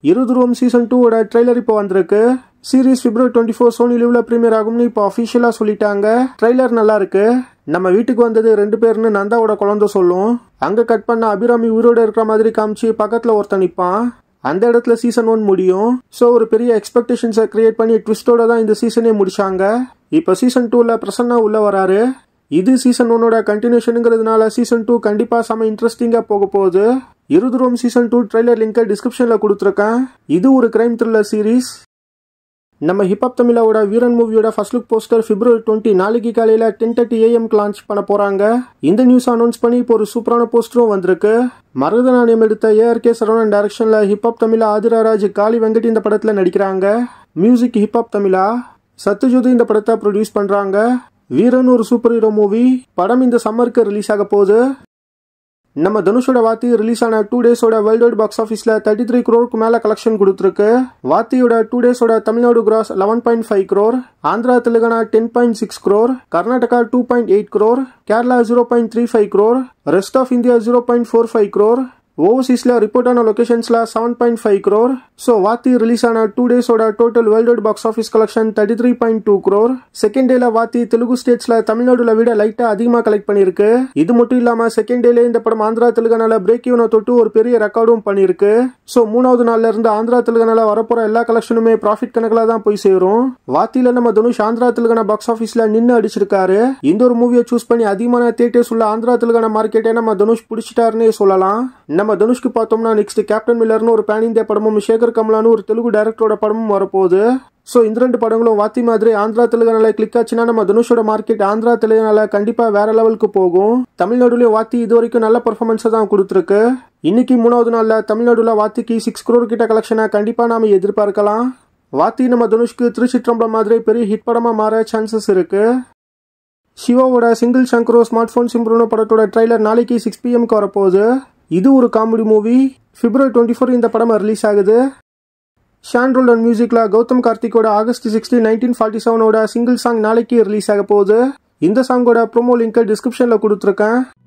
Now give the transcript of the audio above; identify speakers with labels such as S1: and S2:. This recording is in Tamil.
S1: இருபது ரூம் சீசன் டூவோட ட்ரெய்லர் இப்போ வந்திருக்கு series February twenty four Sony லிவ்ல ப்ரீமியர் ஆகும்னு இப்போ அஃபிஷியலாக சொல்லிட்டாங்க ட்ரெய்லர் நல்லா இருக்கு நம்ம வீட்டுக்கு வந்தது ரெண்டு பேர்னு நந்தாவோட குழந்தை சொல்லும் அங்க கட் பண்ண அபிராமி உயிரோட இருக்கிற மாதிரி காமிச்சு பக்கத்துல ஒருத்தன் நிப்பான் அந்த இடத்துல சீசன் ஒன் முடியும் ஸோ ஒரு பெரிய எக்ஸ்பெக்டேஷன்ஸை கிரியேட் பண்ணி ட்விஸ்டோட தான் இந்த சீசனே முடிச்சாங்க இப்போ சீசன் டூவில் பிரசன்னா உள்ள வராரு இது சீசன் ஒன்னோட கண்டினியூஷனுங்கிறதுனால சீசன் டூ கண்டிப்பாக செம இன்ட்ரெஸ்டிங்காக போக போகுது இருபது ரூம் சீசன் டூ ட்ரெய்லர் லிங்கை டிஸ்கிரிப்ஷனில் கொடுத்துருக்கேன் இது ஒரு கிரைம் த்ரில்லர் சீரீஸ் நம்ம ஹிப்ஹாப் தமிழாவோட வீரன் மூவியோட first look poster February twenty நாளைக்கு காலையில் டென் தேர்ட்டி ஏஎம்க்கு லான்ச் பண்ண போகிறாங்க இந்த நியூஸ் அனௌன்ஸ் பண்ணி இப்போ ஒரு சூப்பரான போஸ்டரும் வந்திருக்கு மருதநாணயம் எடுத்த ஏஆர்கே சரவணன் டைரக்ஷனில் ஹிப்ஹாப் தமிழா ஆதிராராஜ் காளி வெங்கட் இந்த படத்தில் நடிக்கிறாங்க மியூசிக் ஹிப்ஹாப் தமிழா சத்யஜோதி இந்த படத்தை ப்ரொடியூஸ் பண்ணுறாங்க வீரன் ஒரு சூப்பர் ஹீரோ மூவி படம் இந்த சம்மருக்கு ரிலீஸ் ஆக போகுது நம்ம தனுஷோட வாத்தி ரிலீஸ் ஆன டூ டேஸோட வேர்ல்டு வைட் பாக்ஸ் ஆஃபீஸில் தேர்ட்டி த்ரீ க்ரோருக்கு மேலே கலெக்ஷன் கொடுத்துருக்கு வாத்தியோட டூ டேஸோட Tamil Nadu gross eleven point five crore Andhra Telangana ten point six crore Karnataka two point eight crore Kerala zero point three five crore rest of India zero point four five crore ஓவர்சீஸில் ரிப்போர்ட் ஆன லொகேஷன்ஸில் seven point five crore so Vaathi release ஆன டூ டேஸோட total world box office collection thirty three point two crore second டேல வாத்தி தெலுங்கு ஸ்டேட்ஸ்ல தமிழ்நாடுல விட லைட்டா அதிகமாக கலெக்ட் பண்ணியிருக்கு இது மட்டும் இல்லாம செகண்ட் டேல இந்த படம் ஆந்திரா தெலுங்கானால பிரேக் யூனை தொட்டு ஒரு பெரிய ரெக்கார்டும் பண்ணியிருக்கு ஸோ மூணாவது நாள்ல இருந்து ஆந்திரா தெலுங்கானால வரப்போற எல்லா கலெக்ஷனுமே ப்ராஃபிட் கணக்கில் தான் போய் சேரும் வாத்தியில நம்ம தனுஷ் ஆந்திரா தெலுங்கானா பாக்ஸ் ஆஃபீஸ்ல நின்று அடிச்சிருக்காரு இந்த ஒரு மூவியை சூஸ் பண்ணி அதிகமான தியேட்டர்ஸ் உள்ள ஆந்திரா தெலுங்கானா மார்க்கெட்டை நம்ம தனுஷ் பிடிச்சிட்டாருன்னே சொல்லலாம் நம்ம தனுஷ்க்கு பார்த்தோம்னா நெக்ஸ்ட் கேப்டன் மில்லர்னு ஒரு பேன் இந்தியா படமும் சேகர் கமலான்னு ஒரு தெலுங்கு டைரக்டரோட படமும் வரப்போகுது ஸோ இந்த ரெண்டு படங்களும் வாத்தி மாதிரி ஆந்திரா தெலுங்கானால கிளிக் ஆச்சுன்னா நம்ம தனுஷோட மார்க்கெட் ஆந்திரா தெலுங்கானால கண்டிப்பா வேற லெவலுக்கு போகும் தமிழ்நாடுலயும் வாத்தி இது வரைக்கும் நல்ல பர்ஃபார்மன்ஸை தான் கொடுத்துருக்கு இன்னைக்கு மூணாவது நாள்ல தமிழ்நாடுல வாத்திக்கு சிக்ஸ் crore கிட்ட கலெக்ஷனை கண்டிப்பா நாம எதிர்பார்க்கலாம் வாத்தி நம்ம தனுஷ்க்கு திருச்சிற்றம்பலம் மாதிரி பெரிய ஹிட் படமா மாற சான்சஸ் இருக்கு சிவாவோட சிங்கிள் சங்கரோ ஸ்மார்ட் போன் சிம்ரோனோ படத்தோட ட்ரைலர் நாளைக்கு சிக்ஸ் பிஎம்க்கு வரப்போகுது இது ஒரு comedy movie February twenty four இந்த படம் ரிலீஸ் ஆகுது ஷான் ரோல்டன் மியூசிக்ல கௌதம் கார்த்திக்கோட ஆகஸ்ட் சிக்ஸ்டீன் நைன்டீன் ஃபார்ட்டி செவனோட சிங்கிள் சாங் நாளைக்கு ரிலீஸ் ஆக போகுது இந்த சாங்கோட ப்ரோமோ லிங்கை டிஸ்கிரிப்ஷனில் கொடுத்துருக்கேன்